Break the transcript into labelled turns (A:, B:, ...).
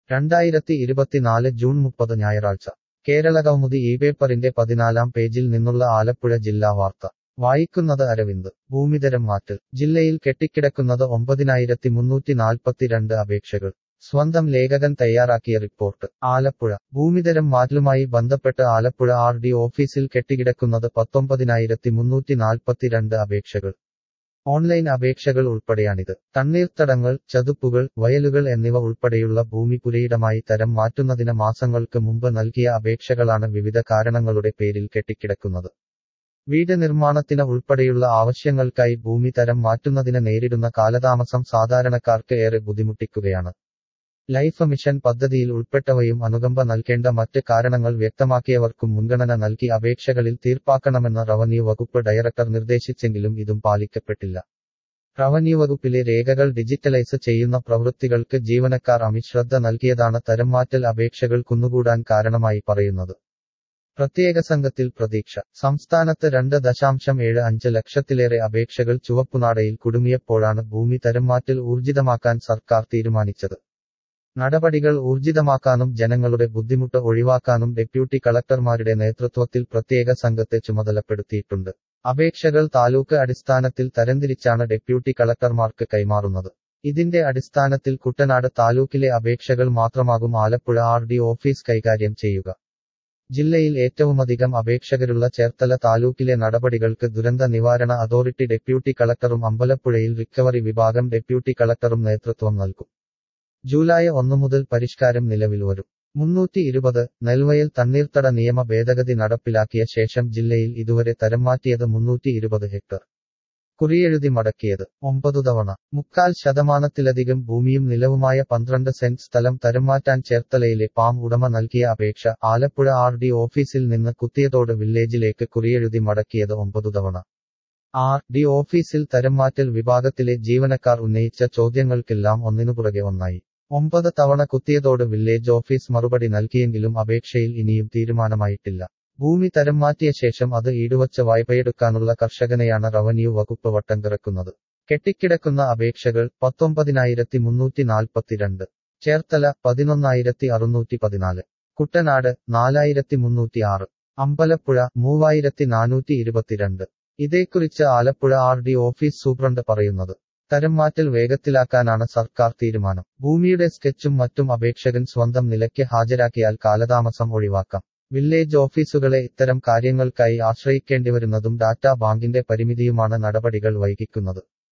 A: രണ്ടായിരത്തി ഇരുപത്തിനാല് ജൂൺ മുപ്പത് ഞായറാഴ്ച കേരളകൗമുദി ഈ പേപ്പറിന്റെ പതിനാലാം പേജിൽ നിന്നുള്ള ആലപ്പുഴ ജില്ലാ വാർത്ത വായിക്കുന്നത് അരവിന്ദ് ഭൂമിതരം മാറ്റൽ ജില്ലയിൽ കെട്ടിക്കിടക്കുന്നത് ഒമ്പതിനായിരത്തി മുന്നൂറ്റി നാൽപ്പത്തിരണ്ട് അപേക്ഷകൾ സ്വന്തം ലേഖകൻ തയ്യാറാക്കിയ റിപ്പോർട്ട് ആലപ്പുഴ ഭൂമിതരം മാറ്റലുമായി ബന്ധപ്പെട്ട് ആലപ്പുഴ ആർ ഡി ഓഫീസിൽ കെട്ടിക്കിടക്കുന്നത് പത്തൊമ്പതിനായിരത്തി മുന്നൂറ്റി നാൽപ്പത്തിരണ്ട് അപേക്ഷകൾ ഓൺലൈൻ അപേക്ഷകൾ ഉൾപ്പെടെയാണിത് തണ്ണീർത്തടങ്ങൾ ചതുപ്പുകൾ വയലുകൾ എന്നിവ ഉൾപ്പെടെയുള്ള ഭൂമി പുരയിടമായി തരം മാറ്റുന്നതിന് മാസങ്ങൾക്ക് മുമ്പ് നൽകിയ അപേക്ഷകളാണ് വിവിധ കാരണങ്ങളുടെ പേരിൽ കെട്ടിക്കിടക്കുന്നത് വീട് നിർമ്മാണത്തിന് ഉൾപ്പെടെയുള്ള ആവശ്യങ്ങൾക്കായി ഭൂമി തരം മാറ്റുന്നതിന് നേരിടുന്ന കാലതാമസം സാധാരണക്കാർക്ക് ഏറെ ബുദ്ധിമുട്ടിക്കുകയാണ് ലൈഫ് മിഷൻ പദ്ധതിയിൽ ഉൾപ്പെട്ടവയും അനുകമ്പ നൽകേണ്ട മറ്റ് കാരണങ്ങൾ വ്യക്തമാക്കിയവർക്കും മുൻഗണന നൽകി അപേക്ഷകളിൽ തീർപ്പാക്കണമെന്ന് റവന്യൂ വകുപ്പ് ഡയറക്ടർ നിർദ്ദേശിച്ചെങ്കിലും ഇതും പാലിക്കപ്പെട്ടില്ല റവന്യൂ വകുപ്പിലെ രേഖകൾ ഡിജിറ്റലൈസ് ചെയ്യുന്ന പ്രവൃത്തികൾക്ക് ജീവനക്കാർ അമിശ്രദ്ധ നൽകിയതാണ് തരംമാറ്റൽ അപേക്ഷകൾ കുന്നുകൂടാൻ കാരണമായി പറയുന്നത് പ്രത്യേക സംഘത്തിൽ പ്രതീക്ഷ സംസ്ഥാനത്ത് രണ്ട് ദശാംശം ഏഴ് അഞ്ച് ലക്ഷത്തിലേറെ അപേക്ഷകൾ ചുവപ്പുനാടയിൽ കുടുങ്ങിയപ്പോഴാണ് ഭൂമി തരംമാറ്റൽ ഊർജിതമാക്കാൻ സർക്കാർ തീരുമാനിച്ചത് നടപടികൾ ഊർജിതമാക്കാനും ജനങ്ങളുടെ ബുദ്ധിമുട്ട് ഒഴിവാക്കാനും ഡെപ്യൂട്ടി കളക്ടർമാരുടെ നേതൃത്വത്തിൽ പ്രത്യേക സംഘത്തെ ചുമതലപ്പെടുത്തിയിട്ടുണ്ട് അപേക്ഷകൾ താലൂക്ക് അടിസ്ഥാനത്തിൽ തരംതിരിച്ചാണ് ഡെപ്യൂട്ടി കളക്ടർമാർക്ക് കൈമാറുന്നത് ഇതിന്റെ അടിസ്ഥാനത്തിൽ കുട്ടനാട് താലൂക്കിലെ അപേക്ഷകൾ മാത്രമാകും ആലപ്പുഴ ആർ ഡി ഓഫീസ് കൈകാര്യം ചെയ്യുക ജില്ലയിൽ ഏറ്റവുമധികം അപേക്ഷകരുള്ള ചേർത്തല താലൂക്കിലെ നടപടികൾക്ക് ദുരന്ത നിവാരണ അതോറിറ്റി ഡെപ്യൂട്ടി കളക്ടറും അമ്പലപ്പുഴയിൽ റിക്കവറി വിഭാഗം ഡെപ്യൂട്ടി കളക്ടറും നേതൃത്വം നൽകും ജൂലൈ ഒന്നു മുതൽ പരിഷ്കാരം നിലവിൽ വരും മുന്നൂറ്റി ഇരുപത് നെൽവയൽ തണ്ണീർത്തട നിയമ ഭേദഗതി നടപ്പിലാക്കിയ ശേഷം ജില്ലയിൽ ഇതുവരെ തരംമാറ്റിയത് മുന്നൂറ്റി ഇരുപത് ഹെക്ടർ കുറിയെഴുതി മടക്കിയത് ഒമ്പതു തവണ മുക്കാൽ ശതമാനത്തിലധികം ഭൂമിയും നിലവുമായ പന്ത്രണ്ട് സെന്റ് സ്ഥലം തരംമാറ്റാൻ ചേർത്തലയിലെ പാം ഉടമ നൽകിയ അപേക്ഷ ആലപ്പുഴ ആർ ഡി ഓഫീസിൽ നിന്ന് കുത്തിയതോട് വില്ലേജിലേക്ക് കുറിയെഴുതി മടക്കിയത് ഒമ്പതു തവണ ആർ ഡി ഓഫീസിൽ തരംമാറ്റൽ വിഭാഗത്തിലെ ജീവനക്കാർ ഉന്നയിച്ച ചോദ്യങ്ങൾക്കെല്ലാം ഒന്നിനുപുറകെ ഒന്നായി ഒമ്പത് തവണ കുത്തിയതോട് വില്ലേജ് ഓഫീസ് മറുപടി നൽകിയെങ്കിലും അപേക്ഷയിൽ ഇനിയും തീരുമാനമായിട്ടില്ല ഭൂമി തരം മാറ്റിയ ശേഷം അത് ഈടുവച്ച വായ്പയെടുക്കാനുള്ള കർഷകനെയാണ് റവന്യൂ വകുപ്പ് വട്ടം കിറക്കുന്നത് കെട്ടിക്കിടക്കുന്ന അപേക്ഷകൾ പത്തൊമ്പതിനായിരത്തി മുന്നൂറ്റി നാൽപ്പത്തിരണ്ട് ചേർത്തല പതിനൊന്നായിരത്തി അറുന്നൂറ്റി പതിനാല് കുട്ടനാട് നാലായിരത്തി മുന്നൂറ്റി ആറ് അമ്പലപ്പുഴ മൂവായിരത്തി നാനൂറ്റി ഇരുപത്തിരണ്ട് ഇതേക്കുറിച്ച് Alappuzha R D office superintendent പറയുന്നത് തരംമാറ്റൽ വേഗത്തിലാക്കാനാണ് സർക്കാർ തീരുമാനം ഭൂമിയുടെ സ്കെച്ചും മറ്റും അപേക്ഷകൻ സ്വന്തം നിലയ്ക്ക് ഹാജരാക്കിയാൽ കാലതാമസം ഒഴിവാക്കാം വില്ലേജ് ഓഫീസുകളെ ഇത്തരം കാര്യങ്ങൾക്കായി ആശ്രയിക്കേണ്ടിവരുന്നതും ഡാറ്റാ ബാങ്കിന്റെ പരിമിതിയുമാണ് നടപടികൾ വൈകിക്കുന്നത്